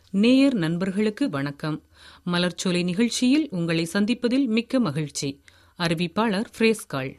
நேயர் நண்பர்களுக்கு வணக்கம் மலர்ச்சோலை நிகழ்ச்சியில் உங்களை சந்திப்பதில் மிக்க மகிழ்ச்சி அறிவிப்பாளர் ஃப்ரேஸ்கால்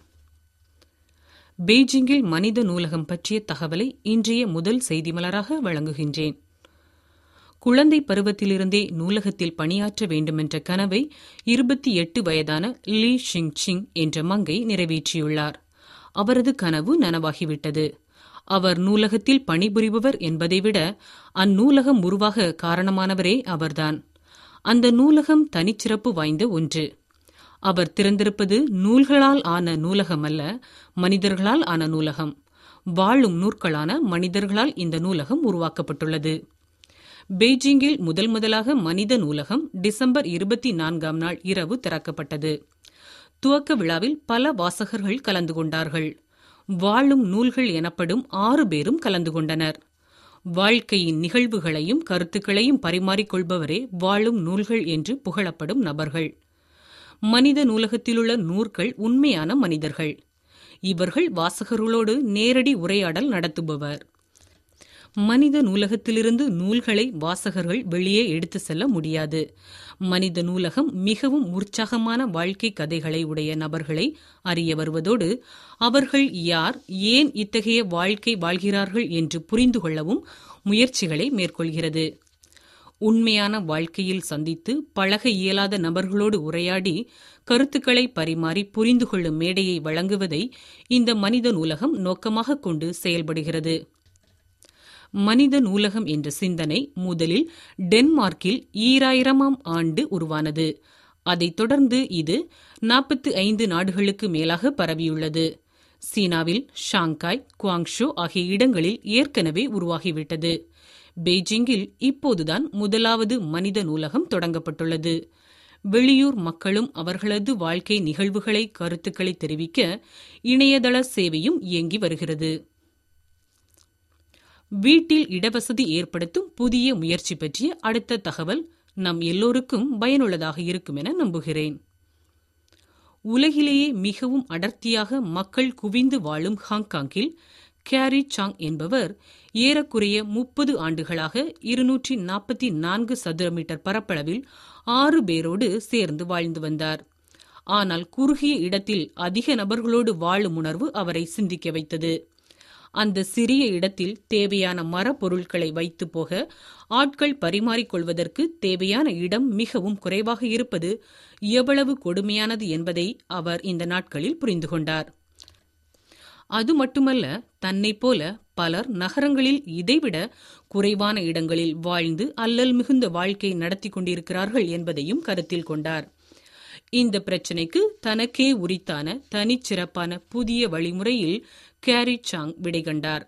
பெய்ஜிங்கில் மனித நூலகம் பற்றிய தகவலை இன்றைய முதல் செய்தி மலராக வழங்குகின்றேன் குழந்தை பருவத்திலிருந்தே நூலகத்தில் பணியாற்ற வேண்டுமென்ற கனவை இருபத்தி எட்டு வயதான லீ ஷிங் சிங் என்ற மங்கை நிறைவேற்றியுள்ளார் அவரது கனவு நனவாகிவிட்டது அவர் நூலகத்தில் பணிபுரிபவர் என்பதை விட அந்நூலகம் உருவாக காரணமானவரே அவர்தான் அந்த நூலகம் தனிச்சிறப்பு வாய்ந்த ஒன்று அவர் திறந்திருப்பது நூல்களால் ஆன நூலகம் அல்ல மனிதர்களால் ஆன நூலகம் வாழும் நூற்களான மனிதர்களால் இந்த நூலகம் உருவாக்கப்பட்டுள்ளது பெய்ஜிங்கில் முதல் முதலாக மனித நூலகம் டிசம்பர் இருபத்தி நான்காம் நாள் இரவு திறக்கப்பட்டது துவக்க விழாவில் பல வாசகர்கள் கலந்து கொண்டார்கள் வாழும் நூல்கள் எனப்படும் ஆறு பேரும் கலந்து கொண்டனர் வாழ்க்கையின் நிகழ்வுகளையும் கருத்துக்களையும் பரிமாறிக்கொள்பவரே வாழும் நூல்கள் என்று புகழப்படும் நபர்கள் மனித நூலகத்திலுள்ள நூற்கள் உண்மையான மனிதர்கள் இவர்கள் வாசகர்களோடு நேரடி உரையாடல் நடத்துபவர் மனித நூலகத்திலிருந்து நூல்களை வாசகர்கள் வெளியே எடுத்து செல்ல முடியாது மனித நூலகம் மிகவும் உற்சாகமான வாழ்க்கை கதைகளை உடைய நபர்களை அறிய வருவதோடு அவர்கள் யார் ஏன் இத்தகைய வாழ்க்கை வாழ்கிறார்கள் என்று புரிந்து கொள்ளவும் முயற்சிகளை மேற்கொள்கிறது உண்மையான வாழ்க்கையில் சந்தித்து பழக இயலாத நபர்களோடு உரையாடி கருத்துக்களை பரிமாறி புரிந்து கொள்ளும் மேடையை வழங்குவதை இந்த மனித நூலகம் நோக்கமாக கொண்டு செயல்படுகிறது மனித நூலகம் என்ற சிந்தனை முதலில் டென்மார்க்கில் ஈராயிரமாம் ஆண்டு உருவானது அதைத் தொடர்ந்து இது நாற்பத்தி ஐந்து நாடுகளுக்கு மேலாக பரவியுள்ளது சீனாவில் ஷாங்காய் குவாங்ஷோ ஆகிய இடங்களில் ஏற்கனவே உருவாகிவிட்டது பெய்ஜிங்கில் இப்போதுதான் முதலாவது மனித நூலகம் தொடங்கப்பட்டுள்ளது வெளியூர் மக்களும் அவர்களது வாழ்க்கை நிகழ்வுகளை கருத்துக்களை தெரிவிக்க இணையதள சேவையும் இயங்கி வருகிறது வீட்டில் இடவசதி ஏற்படுத்தும் புதிய முயற்சி பற்றிய அடுத்த தகவல் நம் எல்லோருக்கும் பயனுள்ளதாக இருக்கும் என நம்புகிறேன் உலகிலேயே மிகவும் அடர்த்தியாக மக்கள் குவிந்து வாழும் ஹாங்காங்கில் கேரி சாங் என்பவர் ஏறக்குறைய முப்பது ஆண்டுகளாக இருநூற்றி நாற்பத்தி நான்கு சதுர மீட்டர் பரப்பளவில் ஆறு பேரோடு சேர்ந்து வாழ்ந்து வந்தார் ஆனால் குறுகிய இடத்தில் அதிக நபர்களோடு வாழும் உணர்வு அவரை சிந்திக்க வைத்தது அந்த சிறிய இடத்தில் தேவையான மரப்பொருட்களை வைத்து போக ஆட்கள் பரிமாறிக்கொள்வதற்கு தேவையான இடம் மிகவும் குறைவாக இருப்பது எவ்வளவு கொடுமையானது என்பதை அவர் இந்த நாட்களில் புரிந்து கொண்டார் அது மட்டுமல்ல தன்னை போல பலர் நகரங்களில் இதைவிட குறைவான இடங்களில் வாழ்ந்து அல்லல் மிகுந்த வாழ்க்கை நடத்தி கொண்டிருக்கிறார்கள் என்பதையும் கருத்தில் கொண்டார் இந்த பிரச்சினைக்கு தனக்கே உரித்தான தனிச்சிறப்பான புதிய வழிமுறையில் கேரி சாங் விடை கண்டார்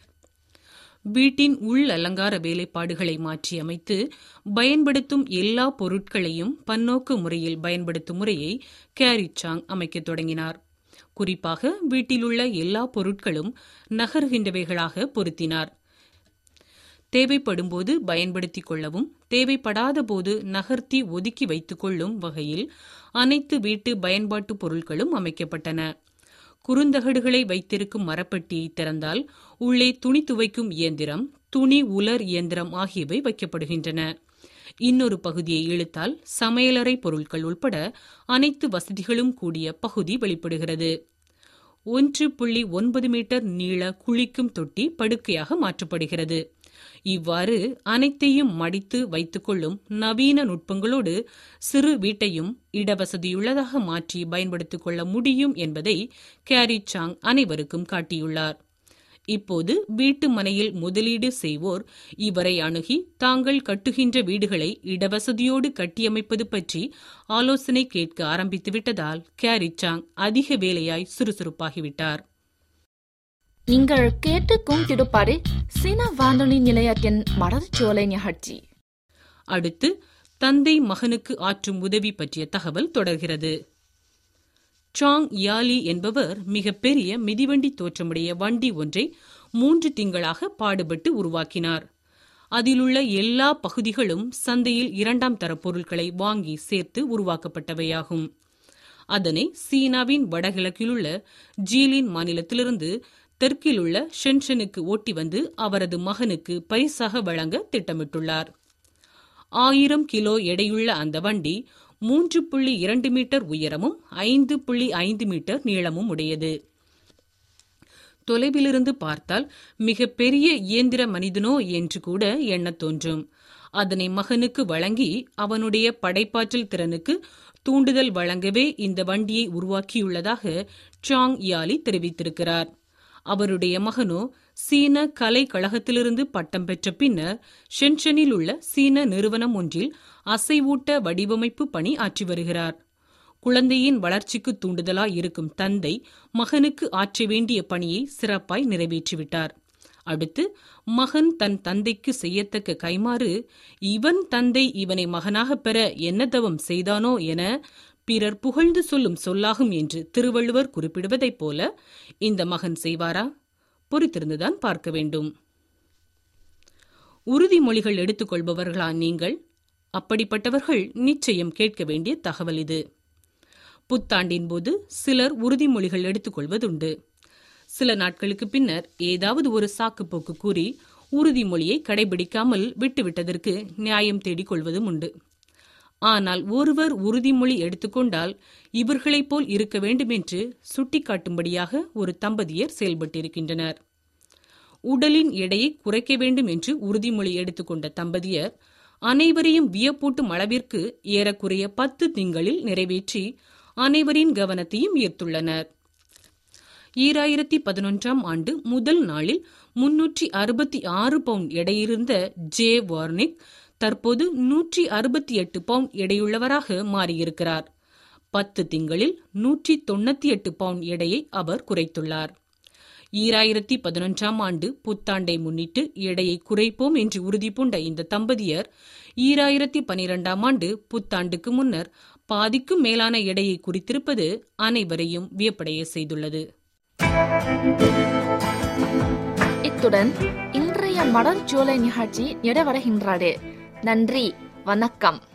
வீட்டின் உள் அலங்கார வேலைப்பாடுகளை மாற்றியமைத்து பயன்படுத்தும் எல்லா பொருட்களையும் பன்னோக்கு முறையில் பயன்படுத்தும் முறையை கேரி சாங் அமைக்கத் தொடங்கினார் குறிப்பாக வீட்டிலுள்ள எல்லா பொருட்களும் நகர்கின்றவைகளாக பொருத்தினார் தேவைப்படும்போது பயன்படுத்திக் கொள்ளவும் தேவைப்படாத போது நகர்த்தி ஒதுக்கி வைத்துக் கொள்ளும் வகையில் அனைத்து வீட்டு பயன்பாட்டு பொருட்களும் அமைக்கப்பட்டன குறுந்தகடுகளை வைத்திருக்கும் மரப்பெட்டியை திறந்தால் உள்ளே துணி துவைக்கும் இயந்திரம் துணி உலர் இயந்திரம் ஆகியவை வைக்கப்படுகின்றன இன்னொரு பகுதியை இழுத்தால் சமையலறை பொருட்கள் உட்பட அனைத்து வசதிகளும் கூடிய பகுதி வெளிப்படுகிறது ஒன்று புள்ளி ஒன்பது மீட்டர் நீள குளிக்கும் தொட்டி படுக்கையாக மாற்றப்படுகிறது இவ்வாறு அனைத்தையும் மடித்து வைத்துக்கொள்ளும் நவீன நுட்பங்களோடு சிறு வீட்டையும் இடவசதியுள்ளதாக மாற்றி பயன்படுத்திக் கொள்ள முடியும் என்பதை கேரி சாங் அனைவருக்கும் காட்டியுள்ளார் இப்போது வீட்டு மனையில் முதலீடு செய்வோர் இவரை அணுகி தாங்கள் கட்டுகின்ற வீடுகளை இடவசதியோடு கட்டியமைப்பது பற்றி ஆலோசனை கேட்க ஆரம்பித்துவிட்டதால் கேரி சாங் அதிக வேலையாய் சுறுசுறுப்பாகிவிட்டார் நீங்கள் கேட்டுக்கொண்டிருப்பது சீன வானொலி நிலையத்தின் மலர்ச்சோலை நிகழ்ச்சி அடுத்து தந்தை மகனுக்கு ஆற்றும் உதவி பற்றிய தகவல் தொடர்கிறது சாங் யாலி என்பவர் மிகப்பெரிய மிதிவண்டி தோற்றமுடைய வண்டி ஒன்றை மூன்று திங்களாக பாடுபட்டு உருவாக்கினார் அதிலுள்ள எல்லா பகுதிகளும் சந்தையில் இரண்டாம் தர பொருட்களை வாங்கி சேர்த்து உருவாக்கப்பட்டவையாகும் அதனை சீனாவின் வடகிழக்கிலுள்ள ஜீலின் மாநிலத்திலிருந்து தெற்கிலுள்ள ஷென்ஷனுக்கு ஓட்டி வந்து அவரது மகனுக்கு பரிசாக வழங்க திட்டமிட்டுள்ளார் ஆயிரம் கிலோ எடையுள்ள அந்த வண்டி மூன்று புள்ளி இரண்டு மீட்டர் உயரமும் ஐந்து புள்ளி ஐந்து மீட்டர் நீளமும் உடையது தொலைவிலிருந்து பார்த்தால் மிக பெரிய இயந்திர மனிதனோ என்று கூட எண்ணத் தோன்றும் அதனை மகனுக்கு வழங்கி அவனுடைய படைப்பாற்றல் திறனுக்கு தூண்டுதல் வழங்கவே இந்த வண்டியை உருவாக்கியுள்ளதாக சாங் யாலி தெரிவித்திருக்கிறார் அவருடைய மகனோ சீன கலை கழகத்திலிருந்து பட்டம் பெற்ற பின்னர் ஷென்ஷனில் உள்ள சீன நிறுவனம் ஒன்றில் அசைவூட்ட வடிவமைப்பு பணி ஆற்றி வருகிறார் குழந்தையின் வளர்ச்சிக்கு தூண்டுதலாய் இருக்கும் தந்தை மகனுக்கு ஆற்ற வேண்டிய பணியை சிறப்பாய் நிறைவேற்றிவிட்டார் அடுத்து மகன் தன் தந்தைக்கு செய்யத்தக்க கைமாறு இவன் தந்தை இவனை மகனாக பெற என்ன தவம் செய்தானோ என பிறர் புகழ்ந்து சொல்லும் சொல்லாகும் என்று திருவள்ளுவர் குறிப்பிடுவதைப் போல இந்த மகன் செய்வாரா பொறுத்திருந்துதான் பார்க்க வேண்டும் உறுதிமொழிகள் எடுத்துக்கொள்பவர்களா நீங்கள் அப்படிப்பட்டவர்கள் நிச்சயம் கேட்க வேண்டிய தகவல் இது புத்தாண்டின் போது சிலர் உறுதிமொழிகள் எடுத்துக்கொள்வதுண்டு சில நாட்களுக்கு பின்னர் ஏதாவது ஒரு சாக்குப்போக்கு கூறி உறுதிமொழியை கடைபிடிக்காமல் விட்டுவிட்டதற்கு நியாயம் தேடிக் கொள்வதும் உண்டு ஆனால் ஒருவர் உறுதிமொழி எடுத்துக்கொண்டால் இவர்களைப் போல் இருக்க வேண்டும் என்று சுட்டிக்காட்டும்படியாக ஒரு தம்பதியர் செயல்பட்டிருக்கின்றனர் உடலின் எடையை குறைக்க வேண்டும் என்று உறுதிமொழி எடுத்துக்கொண்ட தம்பதியர் அனைவரையும் வியப்பூட்டும் அளவிற்கு ஏறக்குறைய பத்து திங்களில் நிறைவேற்றி அனைவரின் கவனத்தையும் ஈர்த்துள்ளனர் ஈராயிரத்தி பதினொன்றாம் ஆண்டு முதல் நாளில் முன்னூற்றி அறுபத்தி ஆறு பவுண்ட் எடையிருந்த ஜே வார்னிக் தற்போது நூற்றி அறுபத்தி எட்டு பவுண்ட் எடையுள்ளவராக மாறியிருக்கிறார் பத்து திங்களில் நூற்றி தொண்ணூத்தி எட்டு பவுண்ட் எடையை அவர் குறைத்துள்ளார் ஈராயிரத்தி பதினொன்றாம் ஆண்டு புத்தாண்டை முன்னிட்டு எடையை குறைப்போம் என்று உறுதி பூண்ட இந்த தம்பதியர் ஈராயிரத்தி பனிரெண்டாம் ஆண்டு புத்தாண்டுக்கு முன்னர் பாதிக்கும் மேலான எடையை குறித்திருப்பது அனைவரையும் வியப்படைய செய்துள்ளது இத்துடன் இன்றைய மலர் ஜோலை நிகழ்ச்சி நிறைவடைகின்றது நன்றி வணக்கம்